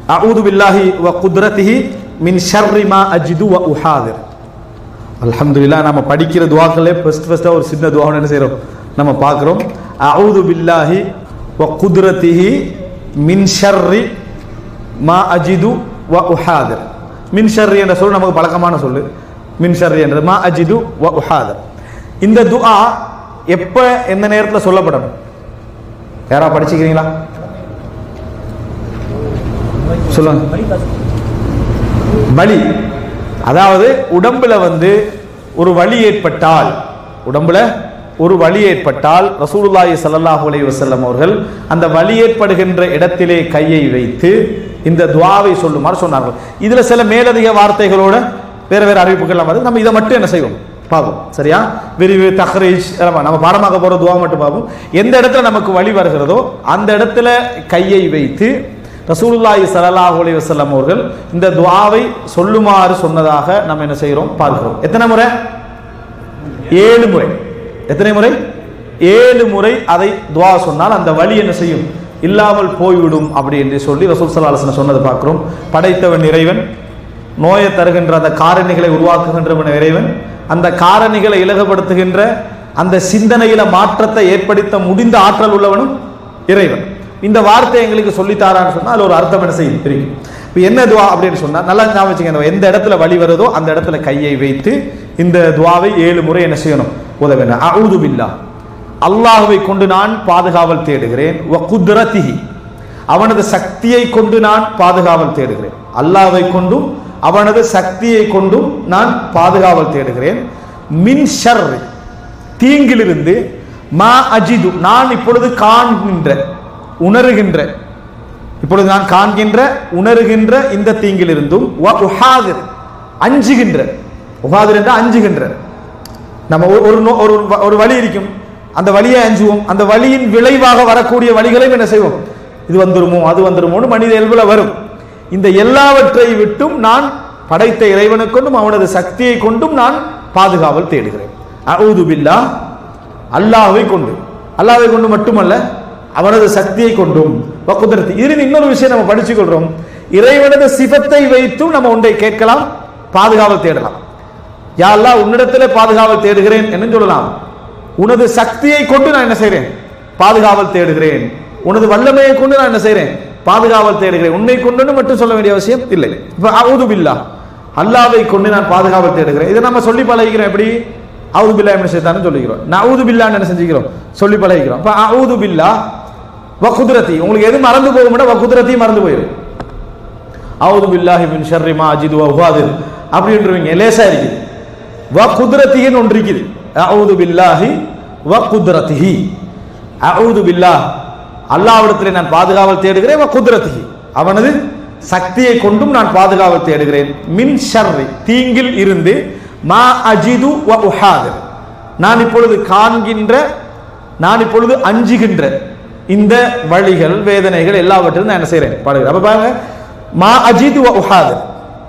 அஊது பில்லாஹி வ குத்ரத்திஹி மின் ஷர்ரி மா அஜிது வ உஹாதிர் அல்ஹம்துலில்லாஹ் நம்ம படிக்கிற துவாக்களே ஃபர்ஸ்ட் ஃபர்ஸ்டா ஒரு சின்ன துவா என்ன செய்றோம் நம்ம பார்க்குறோம் அஊது பில்லாஹி வ குத்ரத்திஹி மின் ஷர்ரி மா அஜிது வ உஹாதிர் மின் ஷர்ரி என்ற சொல் நமக்கு பழக்கமான சொல்லு மின் ஷர்ரி என்றது மா அஜிது வ உஹாதிர் இந்த துஆ எப்ப எந்த நேரத்தில் சொல்லப்படணும் யாரா படிச்சுக்கிறீங்களா சொல்லுங்க வலி அதாவது உடம்புல வந்து ஒரு வலி ஏற்பட்டால் உடம்புல ஒரு வலி ஏற்பட்டால் ரசூலுல்லாஹி ஸல்லல்லாஹு அலைஹி வஸல்லம் அவர்கள் அந்த வலி ஏற்படுகின்ற இடத்திலே கையை வைத்து இந்த துஆவை சொல்லுமாறு சொன்னார்கள் இதுல சில மேலதிக வார்த்தைகளோட வேற வேற அறிவிப்புகள்லாம் வருது நம்ம இதை மட்டும் என்ன செய்வோம் பார்ப்போம் சரியா விரிவு தஹ்ரீஜ் எல்லாம் நம்ம பாடமாக்க போற துவா மட்டும் பார்ப்போம் எந்த இடத்துல நமக்கு வழி வருகிறதோ அந்த இடத்துல கையை வைத்து ரசூலுல்லாஹி ஸல்லல்லாஹு அலைஹி வஸல்லம் அவர்கள் இந்த துஆவை சொல்லுமாறு சொன்னதாக நம்ம என்ன செய்கிறோம் பார்க்கிறோம் எத்தனை முறை ஏழு முறை எத்தனை முறை ஏழு முறை அதை துஆ சொன்னால் அந்த வழி என்ன செய்யும் இல்லாமல் போய்விடும் அப்படி என்று சொல்லி ரசூல் ஸல்லல்லாஹு அலைஹி வஸல்லம் சொன்னதை பார்க்கிறோம் படைத்தவன் இறைவன் நோயை தருகின்ற அந்த காரணிகளை உருவாக்குகின்றவன் இறைவன் அந்த காரணிகளை இலகுபடுத்துகின்ற அந்த சிந்தனையில மாற்றத்தை ஏற்படுத்த முடிந்த ஆற்றல் உள்ளவனும் இறைவன் இந்த வார்த்தை எங்களுக்கு சொல்லித்தாரான்னு சொன்னா அதுல ஒரு அர்த்தம் என்ன செய்யும் தெரியும் இப்போ என்ன துவா அப்படின்னு சொன்னா நல்லா ஞாபகம் வச்சுக்கங்க எந்த இடத்துல வழி வருதோ அந்த இடத்துல கையை வைத்து இந்த துவாவை ஏழு முறை என்ன செய்யணும் உதவ வேண்டும் அவுது பில்லா அல்லாஹுவை கொண்டு நான் பாதுகாவல் தேடுகிறேன் வ குத்ரத்திஹி அவனது சக்தியை கொண்டு நான் பாதுகாவல் தேடுகிறேன் அல்லாஹ்வை கொண்டும் அவனது சக்தியை கொண்டும் நான் பாதுகாவல் தேடுகிறேன் மின் ஷர் தீங்கிலிருந்து மா அஜிது நான் இப்பொழுது காண்கின்ற உணர்கின்ற இப்பொழுது நான் காண்கின்ற உணர்கின்ற இந்த தீங்கிலிருந்தும் வ உஹாதிர் அஞ்சுகின்ற உஹாதிர் என்றால் அஞ்சுகின்ற நம்ம ஒரு- ஒரு நோ- ஒரு வ- ஒரு வழி இருக்கும் அந்த வழியை அஞ்சுவோம் அந்த வழியின் விளைவாக வரக்கூடிய வழிகளையும் என்ன செய்வோம் இது வந்துருமோ அது வந்துருமோன்னு மனித இயல்புல வரும் இந்த எல்லாவற்றை விட்டும் நான் படைத்த இறைவனை கொண்டும் அவனது சக்தியை கொண்டும் நான் பாதுகாவல் தேடுகிறேன் அவுது பில்லா அல்லாஹ்வை கொண்டு அல்லாஹ்வை கொண்டு மட்டுமல்ல அவனது சக்தியை கொண்டும் வக்குதிரத்து இதில் இன்னொரு விஷயம் நம்ம படிச்சுக் கொள்றோம் இறைவனது சிவத்தை வைத்தும் நம்ம ஒன்றை கேட்கலாம் பாதுகாவல் தேடலாம் யா அல்லாஹ் உன்னிடத்திலே பாதுகாவல் தேடுகிறேன் என்று சொல்லலாம் உனது சக்தியை கொண்டு நான் என்ன செய்றேன் பாதுகாவல் தேடுகிறேன் உனது வல்லமையை கொண்டு நான் என்ன செய்றேன் பாதுகாவல் தேடுகிறேன் உன்னை கொண்டு மட்டும் சொல்ல வேண்டிய அவசியம் இல்லை இப்ப அவுது பில்லா அல்லாவை கொண்டு நான் பாதுகாவல் தேடுகிறேன் இதை நம்ம சொல்லி பழகிக்கிறோம் எப்படி அவுது பில்லா என்ன செய்தான்னு சொல்லிக்கிறோம் நவுது பில்லான்னு என்ன செஞ்சுக்கிறோம் சொல்லி பழகிக்கிறோம் இப்ப அவுது பில்லா வகுதிரத்தி உங்களுக்கு எது மறந்து போகும் வகுதிரத்தி மறந்து போயிடும் அவுது பில்லாஹி மின் ஷர்ரி மா அஜிது வஹாதிர் அப்படின்றவங்க லேசா இருக்குது வ குதிரத்தின்னு ஒன்று இருக்குது அவுது பில்லாஹி வ குதிரத்திஹி அவுது பில்லாஹ் அல்லாவிடத்திலே நான் பாதுகாவல் தேடுகிறேன் வ குதிரத்திஹி அவனது சக்தியை கொண்டும் நான் பாதுகாவல் தேடுகிறேன் மின் ஷர்ரி தீங்கில் இருந்து மா அஜிது வ உஹாதிர் நான் இப்பொழுது காண்கின்ற நான் இப்பொழுது அஞ்சுகின்ற இந்த வழிகள் வேதனைகள் எல்லாவற்றிலும் நான் என்ன செய்றேன் பாடுகிறேன் அப்ப பாருங்க மா அஜிது வ உஹாதிர்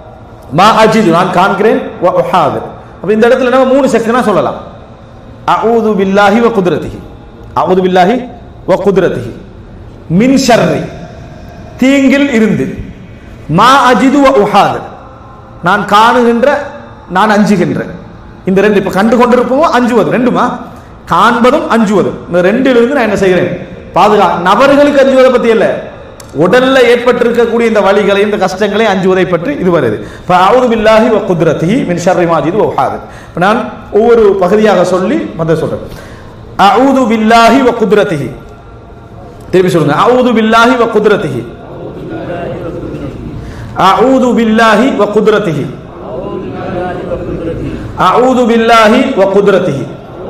மா அஜிது நான் காண்கிறேன் வ உஹாதிர் அப்ப இந்த இடத்துல நம்ம மூணு செக்ஷனா சொல்லலாம் அஊது பில்லாஹி வ குத்ரத்திஹி அஊது பில்லாஹி வ குத்ரத்திஹி மின் ஷர்ரி தீங்கில் இருந்து மா அஜிது வ உஹாதிர் நான் காணுகின்ற நான் அஞ்சுகின்ற இந்த ரெண்டு இப்ப கண்டு கொண்டிருப்போமோ அஞ்சுவது ரெண்டுமா காண்பதும் அஞ்சுவதும் இந்த ரெண்டிலிருந்து நான் என்ன செய்கிறேன் பாதுகா நபர்களுக்கு அஞ்சுவதை பத்தி இல்ல உடல்ல ஏற்பட்டிருக்கக்கூடிய இந்த வழிகளை இந்த கஷ்டங்களை அஞ்சுவதை பற்றி இது வருது இப்ப அவுது பில்லாஹி வ குத்ரத்திஹி மின் ஷர்ரி மாஜிது வஹாது இப்ப நான் ஒவ்வொரு பகுதியாக சொல்லி மத சொல்றேன் அவுது பில்லாஹி வ குத்ரத்திஹி திருப்பி சொல்லுங்க அவுது பில்லாஹி வ குத்ரத்திஹி அவுது பில்லாஹி வ குத்ரத்திஹி அவுது பில்லாஹி வ குத்ரத்திஹி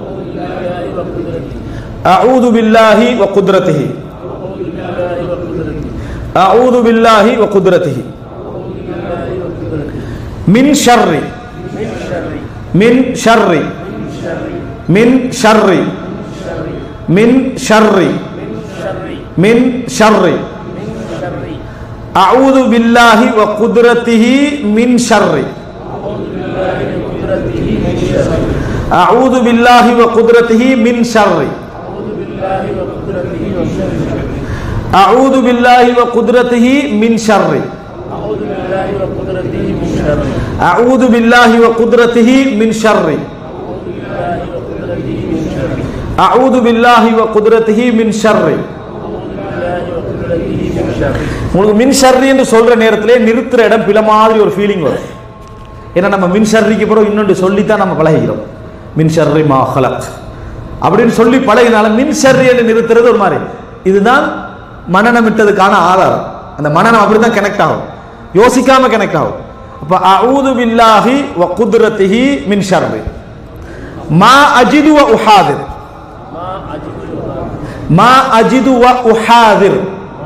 அவுது பில்லாஹி வ குத்ரத்திஹி أعوذ بالله وقدرته من شر من شر من شر من شر من شر أعوذ بالله وقدرته من شر أعوذ بالله وقدرته من شر أعوذ بالله وقدرته من شر அஊது பில்லாஹி வ குத்ரத்திஹி மின் ஷர்ரி அஊது பில்லாஹி வ குத்ரத்திஹி மின் ஷர்ரி உங்களுக்கு மின் ஷர்ரி என்று சொல்ற நேரத்திலே நிறுத்துற இடம் பில மாதிரி ஒரு ஃபீலிங் வரும் ஏன்னா நம்ம மின் ஷர்ரிக்கு பிறகு இன்னொன்று சொல்லித்தான் நம்ம பழகிறோம் மின் ஷர்ரி மா ஹலக் அப்படின்னு சொல்லி பழகினாலும் மின் ஷர்ரி என்று நிறுத்துறது ஒரு மாதிரி இதுதான் மனநமிட்டதுக்கான ஆதாரம் அந்த மனநம் அப்படிதான் கனெக்ட் ஆகும் யோசிக்காம கனெக்ட் ஆகும் அப்ப அஊது பில்லாஹி வ குத்ரத்திஹி மின் ஷர்ரி மா அஜிது வ உஹாதிர் மா அஜிது வ உஹாதிர்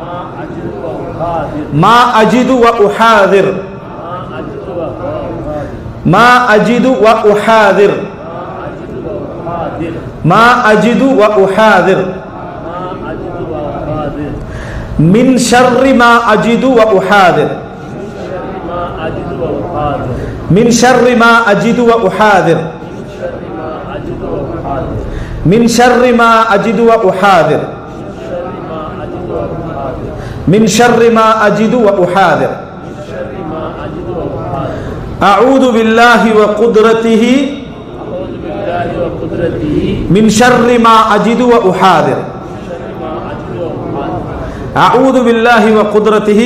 மா அஜிது வ உஹாதிர் மா அஜிது வ உஹாதிர் மா அஜிது வ உஹாதிர் மின் ஷர்ரி மா அஜிது வ உஹாதிர் மின் ஷர்ரி மா அஜிது வ உஹாதிர் மின் ஷர்ரி மா அஜிது வ உஹாதிர் من شر ما أجد وأحاذر أعوذ بالله وقدرته من شر ما أجد وأحاذر أعوذ بالله وقدرته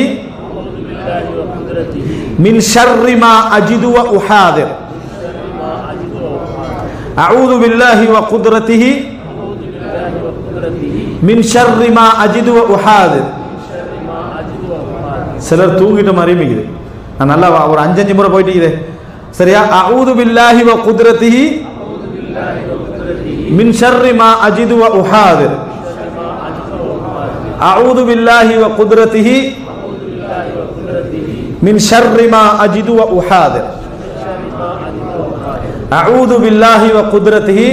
من شر ما أجد وأحاذر أعوذ بالله وقدرته من شر ما أجد وأحاذر சிலர் தூங்கிட்ட மாதிரி மிகுது நான் நல்லா ஒரு அஞ்சஞ்சு முறை போயிட்டு சரியா அஊது பில்லாஹி வ குத்ரத்திஹி மின் ஷர்ரி மா அஜிது வ உஹாதிர் அஊது பில்லாஹி வ குத்ரத்திஹி மின் ஷர்ரி மா அஜிது வ உஹாதிர் அஊது பில்லாஹி வ குத்ரத்திஹி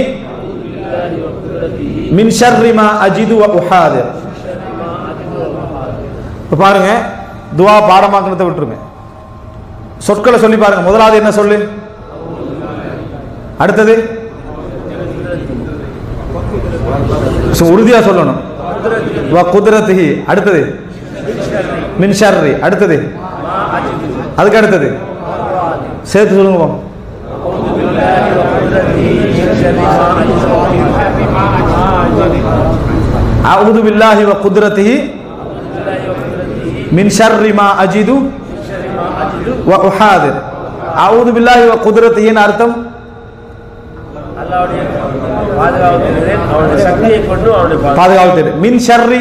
மின் ஷர்ரி மா அஜிது வ உஹாதிர் இப்ப பாருங்க துவா பாடமாக்குனதை விட்டுருங்க சொற்களை சொல்லி பாருங்க முதலாவது என்ன சொல்லு அடுத்தது சு- உறுதியா சொல்லணும் வ குதிரத்திஹி அடுத்தது மின் ஷர்ரி அடுத்தது அதுக்கு அடுத்தது சேர்த்து சொல்லுங்க பாப்போம். அவுது பில்லாஹி வ குதிரத்திஹி மின் ஷர்ரி மா அஜிது வ உஹாதிர் அவுது பில்லாஹி வ குதிரத்திஹின்னு அர்த்தம் அல்லாவுடைய பாதுகாவத்திலே அவனுடைய சக்தியை கொண்டு அவனுடைய பா- பாதுகாப்பு மின் ஷர்ரி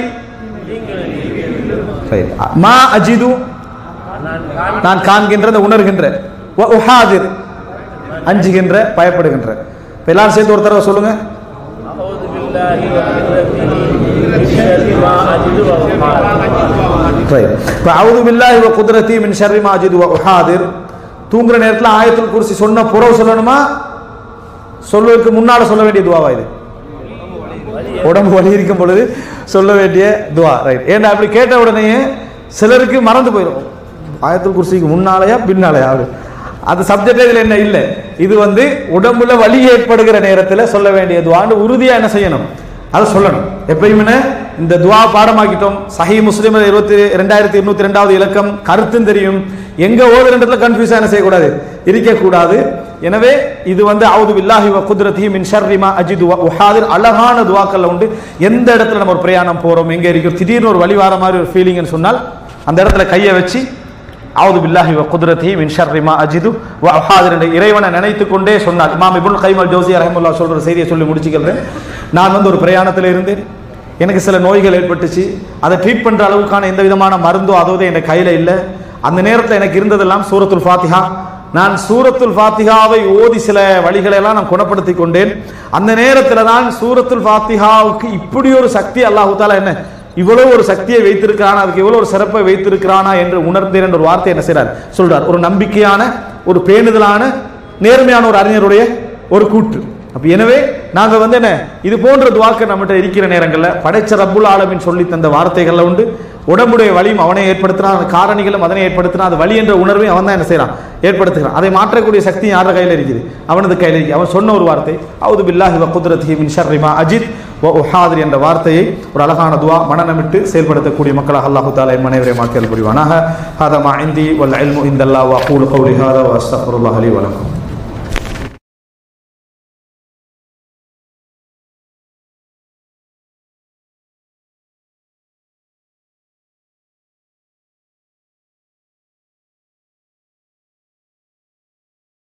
சரி. மா அஜிது நான் காண் நான் காண்கின்ற அந்த உணர்கின்ற வ உஹாதிர் அஞ்சுகின்ற பயப்படுகின்ற இப்ப எல்லாரும் சேர்ந்து ஒரு தடவை சொல்லுங்க அவுது பில்லாஹி வ குத்ரத்திஹி மின் ஷர்ரி மா அஜிது வ உஹாதிர். ரைட் இப்போ அவுது பில்லாஹி வ குத்ரத்தி மின் ஷர்ரி மா அஜிது வ உஹாதிர் தூங்குற நேரத்தில் ஆயத்துல் குர்சி சொன்ன புறவு சொல்லணுமா சொல்லுவதற்கு முன்னால சொல்ல வேண்டிய துவாவா இது உடம்பு வலி இருக்கும் பொழுது சொல்ல வேண்டிய துவா ரைட் ஏன்னா அப்படி கேட்ட உடனே சிலருக்கு மறந்து போயிடும் ஆயத்துல் குர்சிக்கு முன்னாலயா பின்னாலயா அப்படி அது சப்ஜெக்ட் இதுல என்ன இல்லை இது வந்து உடம்புல வலி ஏற்படுகிற நேரத்தில் சொல்ல வேண்டிய துவான்னு உறுதியா என்ன செய்யணும் அதை சொல்லணும் எப்பயுமே இந்த துவா பாடமாக்கிட்டோம் சஹி முஸ்லிம் இருபத்தி ரெண்டாயிரத்தி இருநூத்தி ரெண்டாவது இலக்கம் கருத்தும் தெரியும் எங்க ஓதுறதுல கன்ஃபியூஸா என்ன செய்யக்கூடாது இருக்கக்கூடாது எனவே இது வந்து அவுது பில்லாஹி வ குத்ரத்திஹி மின் ஷர்ரி மா அஜிது வ உஹாதிர் அழகான துவாக்கள்ல உண்டு எந்த இடத்துல நம்ம ஒரு பிரயாணம் போறோம் எங்க இருக்கிறோம் திடீர்னு ஒரு வழி வார மாதிரி ஒரு ஃபீலிங்னு சொன்னால் அந்த இடத்துல கையை வச்சு அவுது பில்லாஹி வ குத்ரத்திஹி மின் ஷர்ரி மா அஜிது வ உஹாதிர் என்ற இறைவனை நினைத்து கொண்டே சொன்னார் இமாம் இப்னு கைமல் ஜோசி ரஹமுல்லா சொல்ற செய்தியை சொல்லி முடிச்சுக்கிறேன் நான் வந்து ஒரு பிரயாணத்தில் இருந்தேன் எனக்கு சில நோய்கள் ஏற்பட்டுச்சு அதை ட்ரீட் பண்ற அளவுக்கான எந்த விதமான மருந்தோ அதோ என் கையில இல்லை அந்த நேரத்தில் எனக்கு இருந்ததெல்லாம் சூரத்துல் ஃபாத்திஹா நான் சூரத்துல் ஃபாத்திஹாவை ஓதி சில வழிகளை எல்லாம் நான் குணப்படுத்தி கொண்டேன் அந்த நேரத்தில் தான் சூரத்துல் ஃபாத்திஹாவுக்கு இப்படி ஒரு சக்தி அல்லாஹு தாலா என்ன இவ்வளவு ஒரு சக்தியை வைத்திருக்கிறானா அதுக்கு இவ்வளவு ஒரு சிறப்பை வைத்திருக்கிறானா என்று உணர்ந்தேன் என்ற ஒரு வார்த்தை என்ன செய்றார் சொல்றார் ஒரு நம்பிக்கையான ஒரு பேணுதலான நேர்மையான ஒரு அறிஞருடைய ஒரு கூற்று அப்ப எனவே நாங்க வந்து என்ன இது போன்ற துவாக்க நம்மகிட்ட இருக்கிற நேரங்கள்ல படைச்ச ரப்புல் ஆலமின் சொல்லி தந்த வார்த்தைகள்ல உண்டு உடம்புடைய வலியும் அவனை ஏற்படுத்தினான் அந்த காரணிகளும் அதனை ஏற்படுத்தினான் அது வலி என்ற உணர்வையும் அவன் தான் என்ன செய்யறான் ஏற்படுத்துகிறான் அதை மாற்றக்கூடிய சக்தி யார கையில இருக்குது அவனது கையில இருக்கு அவன் சொன்ன ஒரு வார்த்தை அவுது பில்லாஹி வ குத்ரத்திஹி மின் ஷர்ரி மா அஜித் வ உஹாதிர் என்ற வார்த்தையை ஒரு அழகான துவா மனநமிட்டு செயல்படுத்தக்கூடிய மக்களாக அல்லாஹு தாலா என் மனைவரை மாக்கியல் புரிவானாக ஹாதா மா இந்தி வல் இல்மு இந்தல்லா வ அகூலு கௌலி ஹாதா வ அஸ்தக்ஃபிருல்லாஹ் லி வ லக்கும்